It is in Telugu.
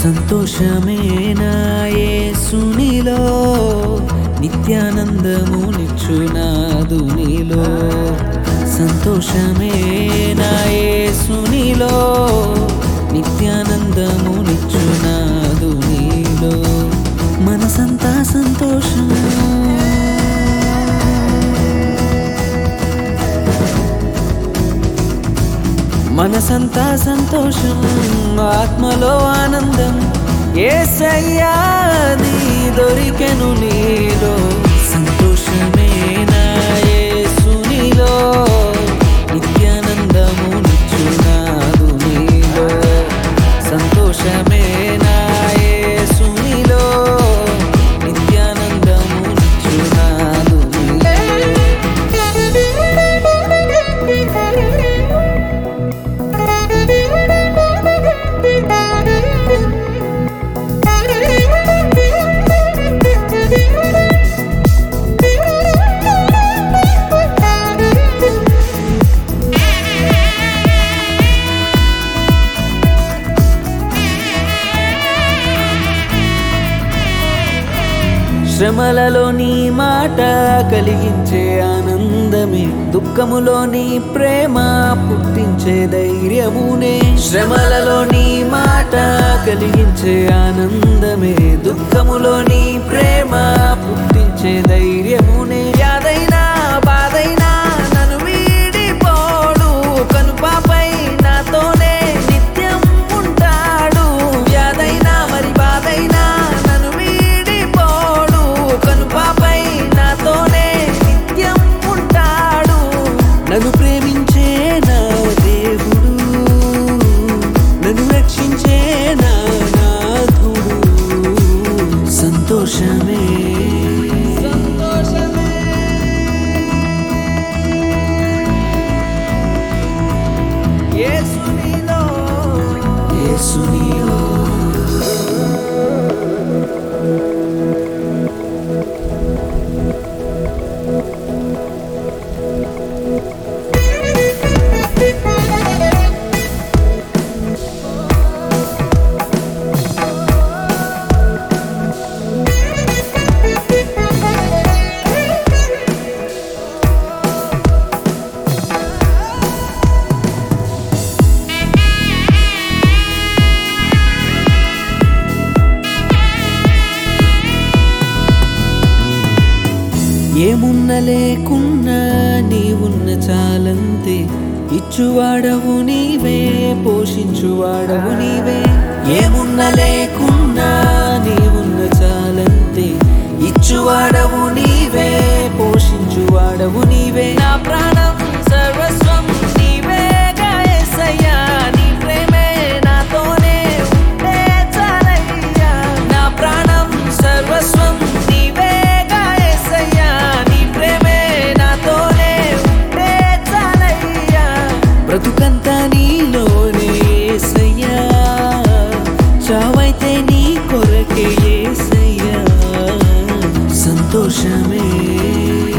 సంతోషమే నా యేసునిలో నిత్యానందము నిచ్చునాదు నీలో సంతోషమే నా యేసునిలో నిత్యానందము నిచ్చునాదు నీలో మనసంతా సంతోషం మనసంతా సంతోషం ఆత్మలో ఆనందం ఏసయ్యా నీ దొరికెను నీలో సంతోషమే నా యేసునిలో నిత్యానందము నిచ్చునాదు నీలో సంతోషమే నా యేసునిలో నిత్యానందము నిచ్చునాదు నీలో శ్రమలలో నీ మాట కలిగించే ఆనందమే దుఃఖములో నీ ప్రేమ పుట్టించే ధైర్యమునే శ్రమలలో నీ మాట కలిగించే ఆనందమే దుఃఖములో నీ ప్రేమ పుట్టించే ధైర్యమునే యాదైనా బాధైనా నన్ను వీడిపోడు కనుపాపై నాతోనే నిత్యం ఉంటాడు వ్యాధైనా మరి బాధైనా నన్ను వీడిపోడు కనుపాపై నాతోనే నిత్యం ఉంటాడు నన్ను ప్రేమించే నా దేవుడు నన్ను రక్షించే నా నాథుడు సంతోషమే సంతోషమే యేసునిలో యేసునిలో ఏమున్న లేకున్నా నీవున్న చాలంతే ఇచ్చువాడవు నీవే పోషించువాడవు నీవే ఏమున్న లేకున్నా నీవున్న చాలంతే ఇచ్చువాడవు నీవే పోషించువాడవు నీవే నా ప్రాణం సర్వస్వం నీవేగా యేసయ్యా నీ ప్రేమే నాతోనే ఉంటే చాలయ్యా నా ప్రాణం సర్వస్వం నీవేగా యేసయ్యా నీ ప్రేమే నాతోనే ఉంటే చాలయ్యా బ్రతుకంతా నీలోనే యేసయ్యా చావైతే నీ కొరకే యేసయ్యా సంతోషమే